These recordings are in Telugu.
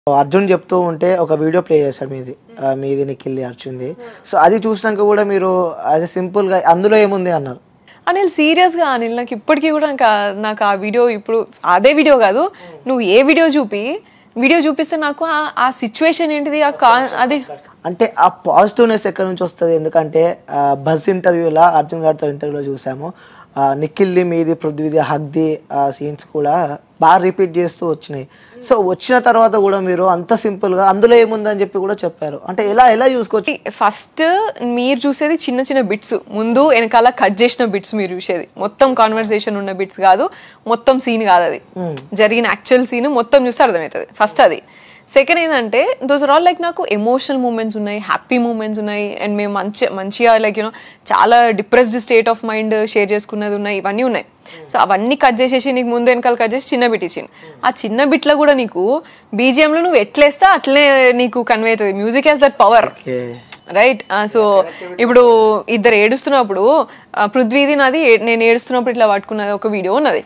అర్జున్ చెప్తూ ఉంటే ఒక వీడియో ప్లే చేశాడు మీది ఆ, మీది నిఖిల్ది అర్జున్ది సో అది చూసినాక కూడా మీరు యాజ్ సింపుల్ గా అందులో ఏముంది అన్నారు అనిల్ సీరియస్ గా అనిల్ నాకు ఇప్పటికీ కూడా నాకు ఆ- నాకు ఆ వీడియో ఇప్పుడు అదే వీడియో కాదు నువ్వు ఏ వీడియో చూపి వీడియో చూపిస్తే నాకు ఆ- ఆ సిచ్యువేషన్ ఏంటిది ఆ కా అది అంటే ఆ పాజిటివ్నెస్ ఎక్కడి నుంచి వస్తుంది ఎందుకంటే బస్ ఇంటర్వ్యూలో అర్జున్ గారితో ఇంటర్వ్యూలో చూసాము ఆ, నిఖిల్ది మీది పృథ్వీది హక్ది ఆ సీన్స్ కూడా బాగా రిపీట్ చేస్తూ వచ్చినాయి సో వచ్చిన తర్వాత కూడా మీరు అంత సింపుల్ గా అందులో ఏముందని చెప్పి కూడా చెప్పారు అంటే ఎలా ఎలా చూసుకోవచ్చు ఫస్ట్ మీరు చూసేది చిన్న చిన్న బిట్స్ ముందు వెనకాల కట్ చేసిన బిట్స్ మీరు చూసేది మొత్తం కాన్వర్సేషన్ ఉన్న బిట్స్ కాదు మొత్తం సీన్ కాదు అది జరిగిన యాక్చువల్ సీన్ మొత్తం చూస్తే అర్థమవుతుంది ఫస్ట్ అది సెకండ్ ఏంటంటే దోస్ ఆర్ ఆల్ లైక్ నాకు ఎమోషనల్ మూమెంట్స్ ఉన్నాయి హ్యాపీ మూమెంట్స్ ఉన్నాయి అండ్ మేము మంచి మంచిగా లైక్ యూనో చాలా depressed state of mind share చేసుకున్నది ఉన్నాయి ఇవన్నీ ఉన్నాయి సో అవన్నీ కట్ చేసేసి నీకు ముందు వెనకాల కట్ చేసి చిన్న బిట్ ఇచ్చింది ఆ చిన్న బిట్లో కూడా నీకు BGM లో నువ్వు ఎట్లేస్తే అట్లే నీకు కన్వే అవుతుంది music has that power okay right so ఇప్పుడు ఇద్దరు ఏడుస్తున్నప్పుడు ఆ, పృథ్వీది నాది ఏ- నేను ఏడుస్తున్నప్పుడు ఇట్లా పట్టుకున్నది ఒక వీడియో ఉన్నది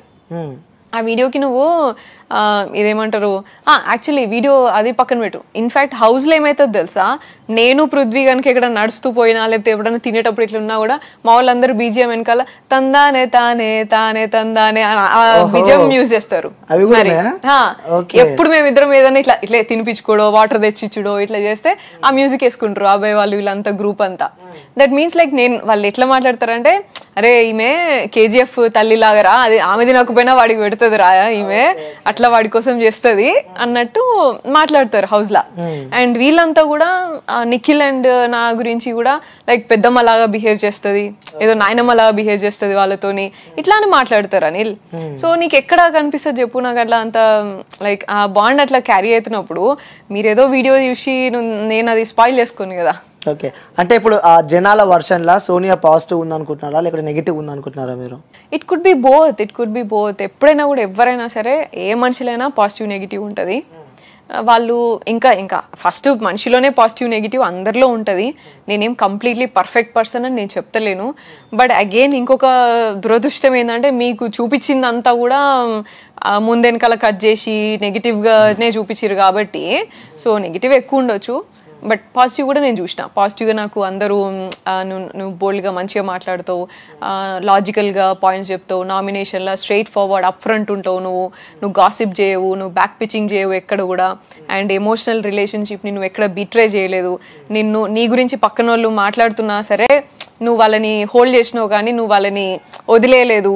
ఆ వీడియోకి నువ్వు ఆ, ఇదేమంటారు యాక్చువల్లీ వీడియో అది పక్కన పెట్టు ఇన్ఫాక్ట్ హౌస్లో ఏమవుతుంది తెలుసా నేను పృథ్వీ కనుక ఎక్కడ నడుస్తూ పోయినా లేకపోతే ఎప్పుడైనా తినేటప్పుడు ఇట్లా ఉన్నా కూడా మా వాళ్ళందరూ బీజిఎం వెనకాల తందానే తానే తానే తందానే అని ఆ బీజిఎం యూజ్ చేస్తారు అవి కూడా మరి. ఉన్నాయా? ఆ, Okay. ఎప్పుడు మేము ఇద్దరం ఏదైనా ఇట్లా ఇట్లా తినిపించుకోడో వాటర్ తెచ్చిచ్చుడో ఇట్లా చేస్తే ఆ మ్యూజిక్ వేసుకుంటారు అబ్బాయి వాళ్ళు వీళ్ళంతా గ్రూప్ అంతా దట్ మీన్స్ లైక్ నేను వాళ్ళు ఎట్లా మాట్లాడతారంటే అరే ఈమె కేజీఎఫ్ తల్లి లాగరా అది ఆమె తినకపోయినా వాడికి పెడుతుంది రా ఈమె అట్లా వాడి కోసం చేస్తుంది అన్నట్టు మాట్లాడతారు హౌస్ లా అండ్ వీళ్ళంతా కూడా ఆ, నిఖిల్ అండ్ నా గురించి కూడా లైక్ పెద్దమ్మ లాగా బిహేవ్ చేస్తుంది ఏదో నాయనమ్మ లాగా బిహేవ్ చేస్తుంది వాళ్ళతోని ఇట్లా అని మాట్లాడతారు అనిల్ సో నీకు ఎక్కడ కనిపిస్తుంది చెప్పు నాకు అట్లా అంత లైక్ ఆ బాండ్ అట్లా క్యారీ అవుతున్నప్పుడు మీరేదో వీడియో చూసి నువ్వు- నేను అది స్పాయిల్ చేసుకోను కదా ఓకే అంటే ఇప్పుడు ఆ జనాల వర్షన్ లా సోనియా పాజిటివ్ ఉంది అనుకుంటున్నారా లేకపోతే నెగిటివ్ ఉంది అనుకుంటున్నారా మీరు it could be both it could be both ఎప్పుడైనా కూడా ఎవరైనా సరే ఏ మనిషిలైనా పాజిటివ్ నెగిటివ్ ఉంటుంది వాళ్ళు ఇంకా ఇంకా ఫస్ట్ మనిషిలోనే పాజిటివ్ నెగిటివ్ అందరిలో ఉంటుంది నేనేం కంప్లీట్లీ పర్ఫెక్ట్ పర్సన్ అని నేను చెప్తలేను బట్ అగైన్ ఇంకొక దురదృష్టం ఏంటంటే మీకు చూపించిందంతా కూడా ఆ, ముందెనకాల కట్ చేసి నెగిటివ్గానే చూపించారు కాబట్టి సో నెగిటివ్ ఎక్కువ ఉండొచ్చు బట్ పాజిటివ్ కూడా నేను చూసిన పాజిటివ్గా నాకు అందరూ మ్, ఆ, నువ్వు నువ్వు బోల్డ్గా మంచిగా మాట్లాడుతావు లాజికల్గా పాయింట్స్ చెప్తావు నామినేషన్లో స్ట్రైట్ ఫార్వర్డ్ అప్ ఫ్రంట్ ఉంటావు నువ్వు నువ్వు గాసిప్ చేయవు నువ్వు బ్యాక్ పిచ్చింగ్ చేయవు ఎక్కడ కూడా అండ్ ఎమోషనల్ రిలేషన్షిప్ని నువ్వు ఎక్కడ బిట్రే చేయలేదు నిన్ను నీ గురించి పక్కన వాళ్ళు మాట్లాడుతున్నా సరే నువ్వు వాళ్ళని హోల్డ్ చేసినావు కానీ నువ్వు వాళ్ళని వదిలేయలేదు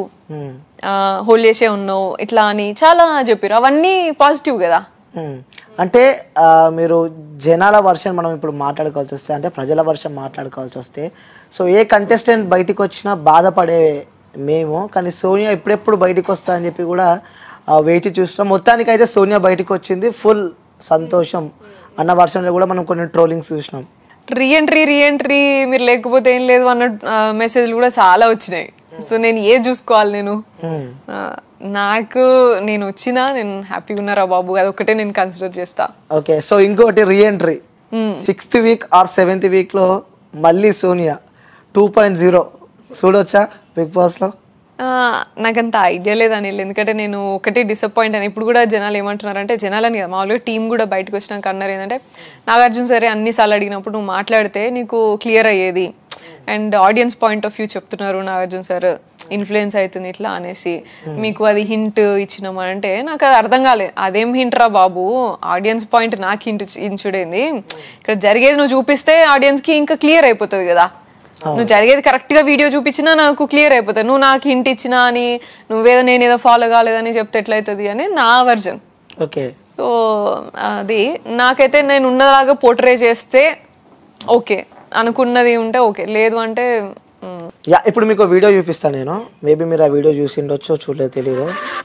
హోల్డ్ చేసే ఉన్నావు ఇట్లా అని చాలా చెప్పారు అవన్నీ పాజిటివ్ కదా మ్మ్. అంటే ఆ, మీరు జనాల వర్షన్ మనం ఇప్పుడు మాట్లాడుకోవాల్సి వస్తే అంటే ప్రజల వర్షం మాట్లాడుకోవాల్సి వస్తే సో ఏ కంటెస్టెంట్ బయటికి వచ్చినా బాధపడే మేము కానీ సోనియా ఎప్పుడెప్పుడు బయటికి వస్తా అని చెప్పి కూడా ఆ, వేచి చూస్తాం మొత్తానికి అయితే సోనియా బయటికి వచ్చింది ఫుల్ సంతోషం అన్న వర్షంలో కూడా మనం కొన్ని ట్రోలింగ్స్ చూసినాం రీఎంట్రీ రీఎంట్రీ మీరు లేకపోతే ఏం లేదు అన్న మెసేజ్లు కూడా చాలా వచ్చినాయి సో నేను ఏ చూసుకోవాలి నేను ఆ, నాకు నేను వచ్చినా నేను హ్యాపీగా ఉన్నారా బాబు అది ఒకటే నేను కన్సిడర్ చేస్తా ఓకే సో ఇంకోటి reentry sixth week or seventh week లో మళ్ళీ సోనియా టూ పాయింట్ జీరో చూడొచ్చా బిగ్ బాస్ లో ఆ, నాకంత ఐడియా లేదు అనిల్ ఎందుకంటే నేను ఒకటి డిసప్పాయింట్ అని ఇప్పుడు కూడా జనాలు ఏమంటున్నారంటే జనాలని కదా మామూలుగా టీం కూడా బయటకు వచ్చినాక అన్నారు ఏంటంటే నాగార్జున సరే అన్నిసార్లు అడిగినప్పుడు నువ్వు మాట్లాడితే నీకు క్లియర్ అయ్యేది and audience point of view చెప్తున్నారు నాగార్జున సార్ ఇన్ఫ్లుయెన్స్ అవుతుంది ఇట్లా అనేసి మీకు అది హింట్ ఇచ్చినాము అంటే నాకు అది అర్థం కాలే అదేం హింట్ రా బాబు ఆడియన్స్ పాయింట్ నాకు హింట్ ఇచ్చుడేంది ఇక్కడ జరిగేది నువ్వు చూపిస్తే audience కి ఇంకా క్లియర్ అయిపోతుంది కదా నువ్వు జరిగేది కరెక్ట్ గా వీడియో చూపించినా నాకు క్లియర్ అయిపోతుంది నువ్వు నాకు హింట్ ఇచ్చినా అని నువ్వేదో నేను ఏదో ఫాలో కాలేదని చెప్తే ఎట్లయితుంది అని నా వర్జన్ ఓకే సో అది నాకైతే నేను ఉన్నలాగా పోర్ట్రే చేస్తే ఓకే అనుకున్నది ఉంటే ఓకే లేదు అంటే మ్, యా ఇప్పుడు మీకు వీడియో చూపిస్తాను నేను మేబీ మీరు ఆ వీడియో చూసి ఉండొచ్చో చూడలేదు తెలియదు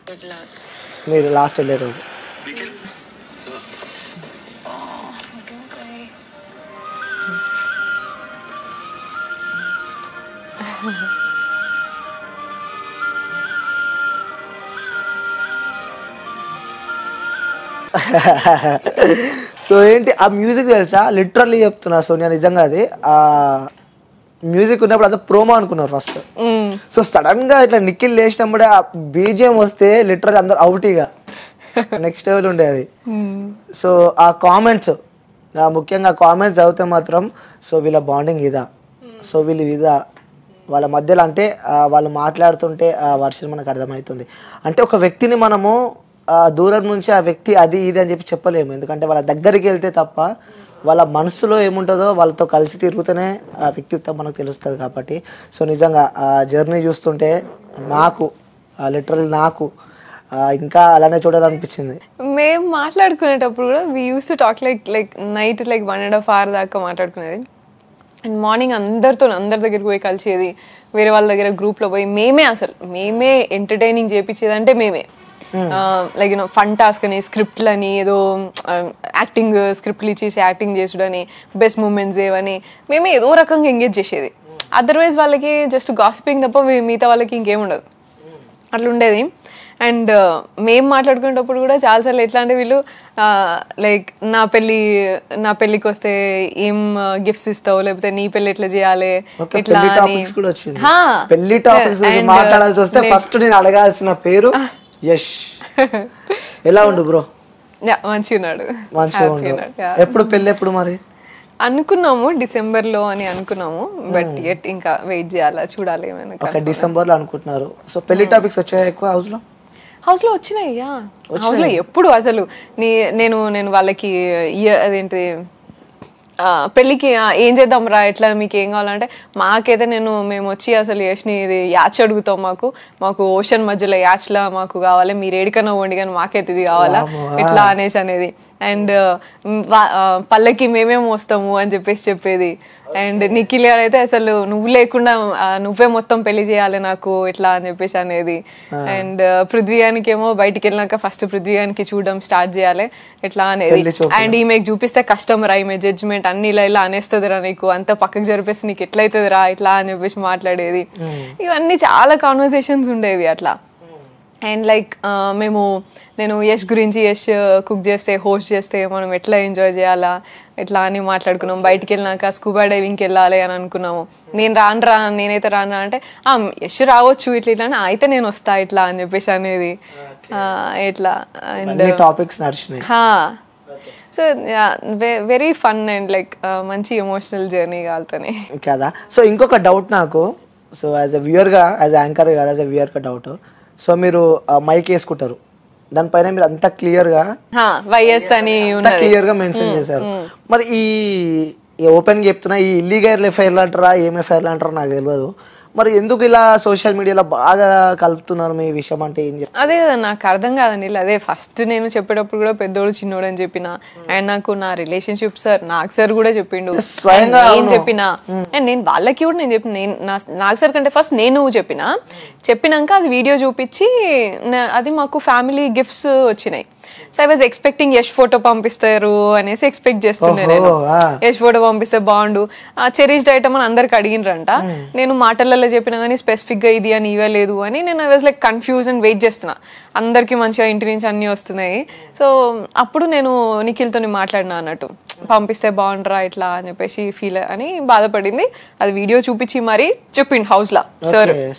మీరు లాస్ట్ వెళ్ళే రోజు సో ఏంటి ఆ మ్యూజిక్ తెలుసా లిటరల్లీ చెప్తున్నా సోనియా నిజంగా అది ఆ మ్యూజిక్ ఉన్నప్పుడు అదే ప్రోమో అనుకున్నారు ఫస్ట్ మ్, సో సడన్ గా ఇట్లా నిఖిల్ లేచినప్పుడే ఆ బీజిఎం వస్తే లిటరల్ అందరు అవుట్ ఇక నెక్స్ట్ లెవెల్ ఉండే అది సో ఆ కామెంట్స్ ముఖ్యంగా కామెంట్స్ చదివితే మాత్రం సో వీళ్ళ బాండింగ్ ఇదా సో వీళ్ళు ఇదా వాళ్ళ మధ్యలో అంటే ఆ, వాళ్ళు మాట్లాడుతుంటే ఆ వర్షన్ మనకు అర్థమవుతుంది అంటే ఒక వ్యక్తిని మనము ఆ, దూరం నుంచి ఆ వ్యక్తి అది ఇది అని చెప్పి చెప్పలేము ఎందుకంటే వాళ్ళ దగ్గరికి వెళ్తే తప్ప వాళ్ళ మనసులో ఏముంటుందో వాళ్ళతో కలిసి తిరుగుతూనే ఆ వ్యక్తిత్వం మనకు తెలుస్తుంది కాబట్టి సో నిజంగా ఆ జర్నీ చూస్తుంటే నాకు లిటరల్ నాకు ఆ, ఇంకా అలానే చూడాలనిపించింది మేము మాట్లాడుకునేటప్పుడు కూడా we use to talk like like night like one and half hour దాకా మాట్లాడుకునేది అండ్ మార్నింగ్ అందరితో అందరి దగ్గరికి పోయి కలిసేది వేరే వాళ్ళ దగ్గర గ్రూప్లో పోయి మేమే అసలు మేమే ఎంటర్టైనింగ్ చేపించేది అంటే మేమే లైక్ యూనో ఫన్ టాస్క్ అని స్క్రిప్ట్లని ఏదో యాక్టింగ్ స్క్రిప్ట్లు ఇచ్చేసి యాక్టింగ్ చేసుడని బెస్ట్ మూమెంట్స్ ఏవని మేమే ఏదో రకంగా ఎంగేజ్ చేసేది అదర్వైజ్ వాళ్ళకి జస్ట్ గాసిపింగ్ తప్ప మీ- మిగతా వాళ్ళకి ఇంకేం ఉండదు అట్లా ఉండేది అండ్ మేము మాట్లాడుకునేటప్పుడు కూడా చాలాసార్లు ఎట్లా అంటే వీళ్ళు లైక్ నా పెళ్ళి నా పెళ్ళికి వస్తే ఏం గిఫ్ట్స్ ఇస్తావు లేకపోతే నీ పెళ్ళి ఎట్లా చేయాలి ఓకే ఎట్లా పెళ్లి అని టాపిక్స్ కూడా వచ్చింది హా. పెళ్లి టాపిక్స్ And, మాట్లాడాల్సి వస్తే నేను- ఫస్ట్ నేను అడగాల్సిన పేరు యష్ ఎలా ఉండు బ్రో Yeah, మంచిగా ఉన్నాడు మంచిగా Happy ఉండు ఉన్నాడు, yeah. ఎప్పుడు పెళ్ళి ఎప్పుడు మరి అనుకున్నాము డిసెంబర్ లో అని అనుకున్నాము బట్ ఎట్ ఇంకా వెయిట్ చేయాలా చూడాలి ఏమైనా ఒక డిసెంబర్ లో అనుకుంటున్నారు సో పెళ్లి టాపిక్స్ వచ్చాయి ఎక్కువ హౌస్ లో హౌస్ లో వచ్చినాయి యా హౌస్ లో ఎప్పుడు అసలు నీ నేను నేను వాళ్ళకి ఇయ- అదేంటి ఆ, పెళ్ళికి ఆ, ఏం చేద్దాం రా ఎట్లా మీకు ఏం కావాలంటే మాకైతే నేను మేము వచ్చి అసలు యష్ని ఇది యాచ్ అడుగుతాం మాకు మాకు ఓషన్ మధ్యలో యాచ్లా మాకు కావాలి మీరు ఏడికన్నా వండి కానీ మాకైతే ఇది కావాలా ఇట్లా అనేసి అనేది అండ్ పల్లకి మేమేం వస్తాము అని చెప్పేసి చెప్పేది అండ్ నిఖిల్ గారు అయితే అసలు నువ్వు లేకుండా ఆ, నువ్వే మొత్తం పెళ్లి చేయాలి నాకు ఇట్లా అని చెప్పేసి అనేది అండ్ పృథ్వీగానికి ఏమో బయటికి వెళ్ళినాక ఫస్ట్ పృథ్వీగానికి చూడడం స్టార్ట్ చేయాలి ఇట్లా అనేది పెళ్లి చూపులు. అండ్ ఈమెకు చూపిస్తే కష్టం రా ఈమె జడ్జ్మెంట్ అన్ని ఇలా ఇలా అనేస్తుంది రా నీకు అంత పక్కకు జరిపేసి నీకు ఎట్లయితుంది రా ఇట్లా అని చెప్పేసి మాట్లాడేది ఇవన్నీ చాలా కాన్వర్సేషన్స్ ఉండేవి అట్లా అండ్ లైక్ మేము నేను యష్ గురించి యష్ కుక్ చేస్తే హోస్ట్ చేస్తే మనం ఎట్లా ఎంజాయ్ చేయాలా ఎట్లా అని మాట్లాడుకున్నాం బయటికి వెళ్ళినాక స్కూబా డైవింగ్కి వెళ్ళాలి అని అనుకున్నాము నేను రాను రా నేనైతే రాను రా అంటే "ఆ, యష్ రావచ్చు ఇట్లా ఇట్లా అని అయితే నేను వస్తా ఇట్లా అని చెప్పేసి అనేది ఆ, ఇట్లా అండ్ అన్ని టాపిక్స్ నడిచినాయి so very fun and like మంచి ఎమోషనల్ జర్నీ కాలుతోనే కదా సో ఇంకొక డౌట్ నాకు సో యాజ్ అ వ్యూయర్ గా యాజ్ యాంకర్ కాదు యాజ్ అ వ్యూయర్ గా డౌట్ సో మీరు మైక్ వేసుకుంటారు దానిపైన మీరు అంత క్లియర్ గా వైఎస్ అని అంత ఉన్నది క్లియర్ గా మెన్షన్ చేశారు మరి ఈ ఓపెన్ చెప్తున్నా ఈ ఇల్లీగల్ ఎఫ్ఐఆర్లు అంటారా ఏం ఎఫ్ఐఆర్లు అంటారా నాకు తెలియదు మరి ఎందుకు ఇలా సోషల్ మీడియాలో బాగా కలుపుతున్నారు మీ విషయం అంటే ఏం చెప్తారు అదే కదా నాకు అర్థం కాదండి ఇలా అదే ఫస్ట్ నేను చెప్పేటప్పుడు కూడా పెద్దోడు చిన్నోడు అని చెప్పిన అండ్ నాకు నా రిలేషన్షిప్ సార్ నాకు సార్ కూడా చెప్పిండు స్వయంగా And నేను చెప్పిన అండ్ నేను వాళ్ళకి కూడా నేను చెప్పిన నేను నా- నాకు సార్ కంటే ఫస్ట్ నేను చెప్పిన చెప్పినాక అది వీడియో చూపించి నా- అది మాకు ఫ్యామిలీ గిఫ్ట్స్ వచ్చినాయి so I was expecting Yash photo పంపిస్తారు అనేసి ఎక్స్పెక్ట్ చేస్తుండే నేను ఓహో, ఆ. యష్ ఫోటో పంపిస్తే బాగుండు చెరీస్డ్ ఐటమ్ అని అందరికి అడిగినరంట నేను మాటలలో చెప్పినా కానీ స్పెసిఫిక్ గా ఇది అని ఇవ్వలేదు అని నేను I was like confuse and wait చేస్తున్నా అందరికి మంచిగా ఇంటి నుంచి అన్ని వస్తున్నాయి సో అప్పుడు నేను నిఖిల్తో మాట్లాడినా అన్నట్టు పంపిస్తే బాగుండరా ఇట్లా అని చెప్పేసి ఫీల్ అని బాధపడింది అది వీడియో చూపించి మరీ చెప్పిండు హౌస్ లా సార్